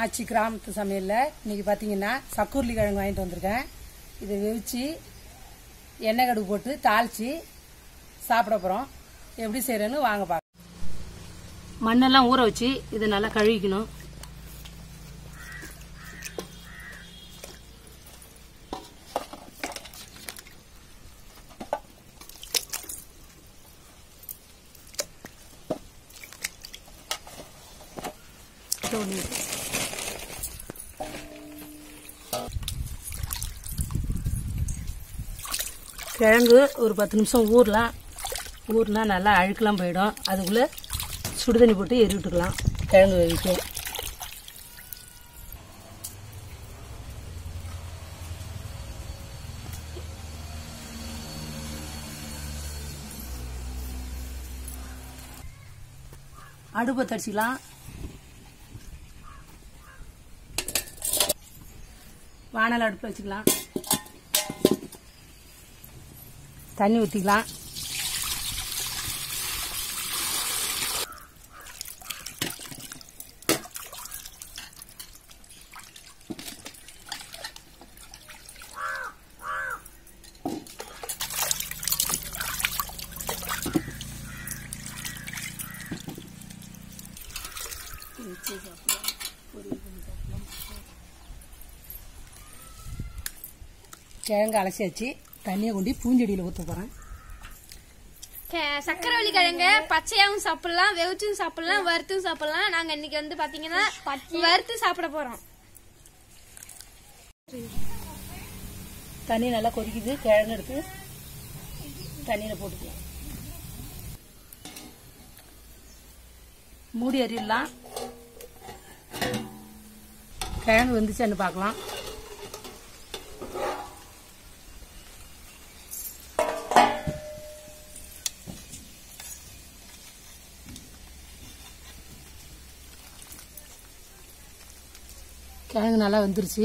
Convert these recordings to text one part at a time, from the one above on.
ஆச்சி கிராமத்து சமையலில் இன்னைக்கு பார்த்தீங்கன்னா சக்கூர்லி கிழங்கு வாங்கிட்டு வந்திருக்கேன் இதை வெவிச்சு எண்ணெய் கடுகு போட்டு தாளித்து சாப்பிட போகிறோம் எப்படி செய்கிறேன்னு வாங்க பார்க்கலாம் மண்ணெல்லாம் ஊற வச்சு இதை நல்லா கழுவிக்கணும் தோணி கிழங்கு ஒரு பத்து நிமிஷம் ஊறலாம் ஊறினா நல்லா அழுக்கெல்லாம் போயிடும் அதுக்குள்ளே சுடுதண்ணி போட்டு எரி விட்டுக்கலாம் கிழங்கு வேவிக்க அடுப்பை தடிச்சிக்கலாம் வானல் அடுப்பில் வச்சுக்கலாம் தண்ணி ஊற்றிக்கலாம் கிழங்கு அலசி வச்சு தண்ணியை கொண்டு பூஞ்செடியில் ஊற்ற போகிறேன் கே- சக்கரவள்ளி கிழங்கு பச்சையாவும் சாப்பிடலாம் வெவுச்சும் சாப்பிடலாம் வறுத்தும் சாப்பிடலாம் நாங்க இன்னைக்கு வந்து பாத்தீங்கன்னா வறுத்து சாப்பிட போறோம் தண்ணி நல்லா கொதிக்குது கிழங்கு எடுத்து தண்ணியில் போட்டுக்கலாம் மூடி அறியலாம் கிழங்கு வெந்துச்சான்னு பார்க்கலாம் கிழங்கு நல்லா வெந்துருச்சு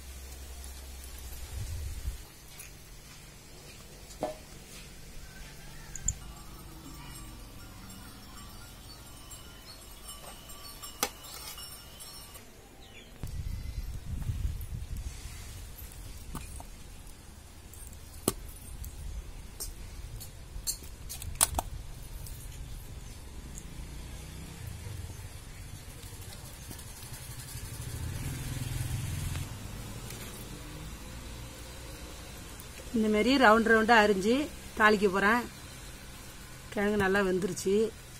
இந்த மாதிரி ரவுண்ட் ரவுண்டாக அரிஞ்சு தாளிக்க போகிறேன் கிழங்கு நல்லா வெந்துருச்சு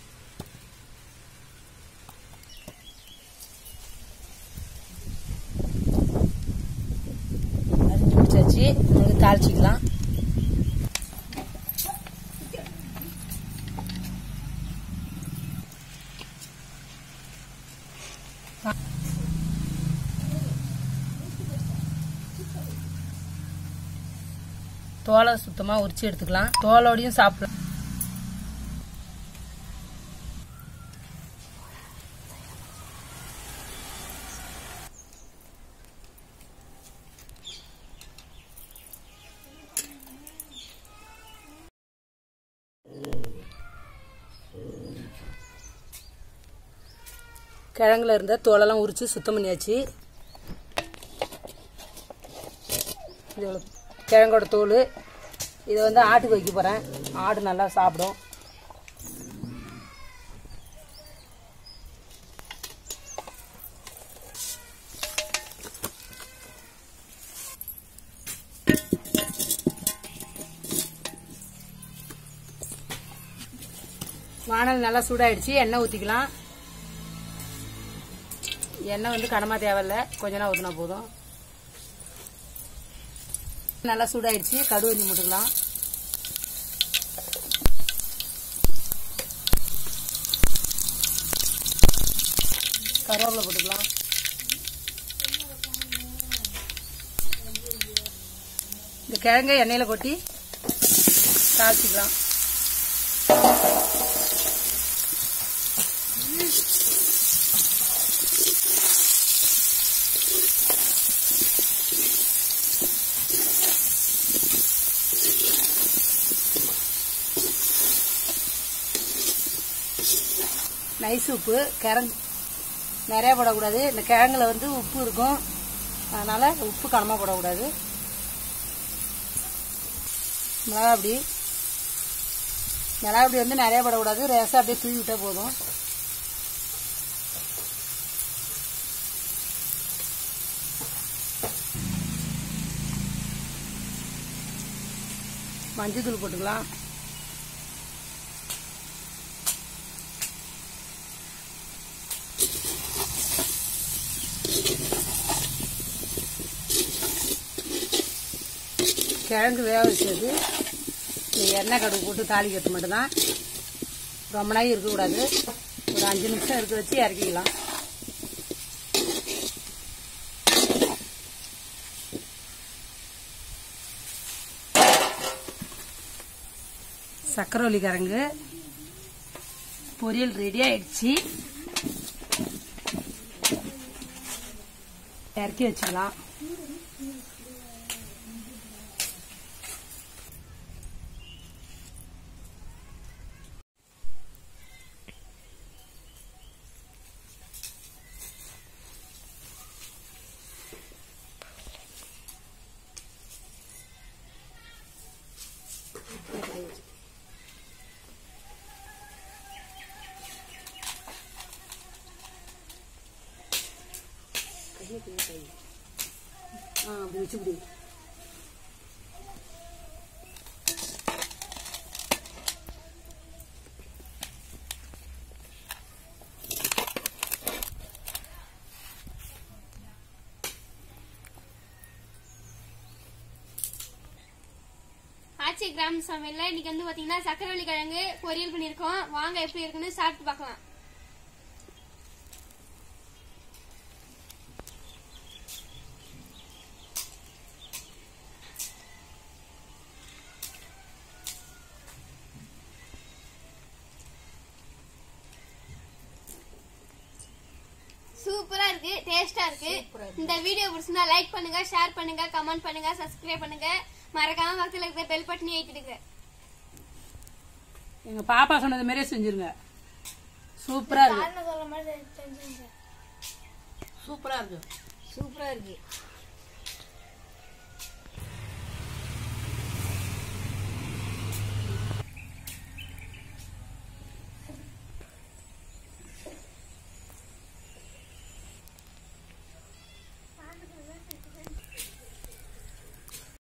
அரிஞ்சு முடிச்சாச்சு உங்களுக்கு தாளிச்சிக்கலாம் தோலை சுத்தமாக உரிச்சு எடுத்துக்கலாம் தோலோடையும் சாப்பிடலாம் கிழங்குல இருந்த தோலெல்லாம் உரிச்சு சுத்தம் பண்ணியாச்சு இது எவ்வளோ கிழங்கோட தோல் இதை வந்து ஆட்டுக்கு வைக்க போகிறேன் ஆடு நல்லா சாப்பிடும் வானல் நல்லா சூடாயிடுச்சு எண்ணெய் ஊற்றிக்கலாம் எண்ணெய் வந்து கனமாக தேவையில்ல கொஞ்ச நேரம் ஊற்றினா போதும் நல்லா சூடாயிடுச்சு கடுவஞ்சி போட்டுக்கலாம் கருவேப்பிலை போட்டுக்கலாம் இந்த கிழங்கை எண்ணெயில் கொட்டி தாளிச்சிக்கலாம் நைஸ் உப்பு கிழங்கு நிறைய போடக்கூடாது இந்த கிழங்குல வந்து உப்பு இருக்கும் அதனால உப்பு கனமாக போடக்கூடாது மிளகா அப்படி மிளகா அப்படி வந்து நிறைய போடக்கூடாது ரேசாக அப்படியே தூவி விட்டா போதும் மஞ்சள் போட்டுக்கலாம் கிழங்கு வேக வச்சது இந்த எண்ணெய் கடுகு போட்டு தாளிக்கிறது மட்டும்தான் ரொம்ப நாள் இருக்கக்கூடாது ஒரு அஞ்சு நிமிஷம் இருக்க வச்சு இறக்கிக்கலாம் சக்கரவள்ளி கிழங்கு பொரியல் ரெடி ஆயிடுச்சு இறக்கி வச்சுக்கலாம் ஆ அப்படி வச்சு விடு ஆச்சி கிராம சமையல்ல இன்னைக்கு வந்து பாத்தீங்கன்னா சக்கரவள்ளி கிழங்கு பொரியல் பண்ணிருக்கோம் வாங்க எப்படி இருக்குன்னு சாப்பிட்டு பார்க்கலாம் சூப்பரா இருக்கு டேஸ்டா இருக்கு இந்த வீடியோ பிடிச்சிருந்தா லைக் பண்ணுங்க ஷேர் பண்ணுங்க கமெண்ட் பண்ணுங்க சப்ஸ்கிரைப் பண்ணுங்க மறக்காம பக்கத்துல இருக்கிற பெல் பட்டனி ஏற்றிடுங்க எங்க பாப்பா சொன்னது மாதிரியே செஞ்சிருங்க சூப்பரா இருக்கு சொல்ற மாதிரி செஞ்சுங்க சூப்பரா இருக்கு சூப்பரா இருக்கு